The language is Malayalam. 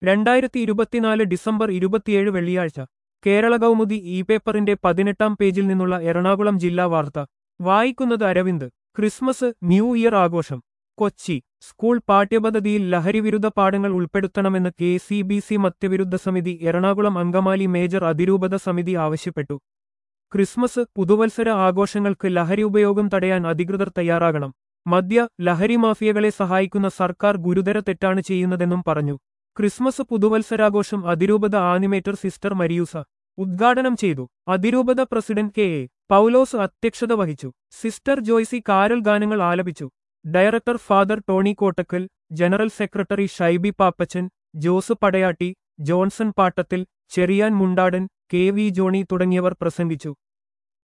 രണ്ടായിരത്തി ഇരുപത്തിനാല് ഡിസംബർ ഇരുപത്തിയേഴ് വെള്ളിയാഴ്ച കേരള കൗമുദി ഇ പേപ്പറിന്റെ പതിനെട്ടാം പേജിൽ നിന്നുള്ള എറണാകുളം ജില്ലാ വാർത്ത വായിക്കുന്നത് അരവിന്ദ് ക്രിസ്മസ് ന്യൂ ഇയർ ആഘോഷം കൊച്ചി സ്കൂൾ പാഠ്യപദ്ധതിയിൽ ലഹരിവിരുദ്ധ പാഠങ്ങൾ ഉൾപ്പെടുത്തണമെന്ന് കെ സി ബി സി മദ്യവിരുദ്ധ സമിതി എറണാകുളം അങ്കമാലി മേജർ അതിരൂപത സമിതി ആവശ്യപ്പെട്ടു ക്രിസ്മസ് പുതുവത്സര ആഘോഷങ്ങൾക്ക് ലഹരി ഉപയോഗം തടയാൻ അധികൃതർ തയ്യാറാകണം മദ്യ ലഹരി മാഫിയകളെ സഹായിക്കുന്ന സർക്കാർ ഗുരുതര തെറ്റാണ് ചെയ്യുന്നതെന്നും പറഞ്ഞു ക്രിസ്മസ് പുതുവത്സരാഘോഷം അതിരൂപത ആനിമേറ്റർ സിസ്റ്റർ മരിയൂസ ഉദ്ഘാടനം ചെയ്തു അതിരൂപത പ്രസിഡന്റ് കെ എ പൗലോസ് അധ്യക്ഷത വഹിച്ചു സിസ്റ്റർ ജോയ്സി കാരൽ ഗാനങ്ങൾ ആലപിച്ചു director father Tony Kottakkal general secretary Shaiby Pappachan Jose Padayatti Johnson Pattathil Cherian Mundadan K V Johny തുടങ്ങിയവർ പ്രസംഗിച്ചു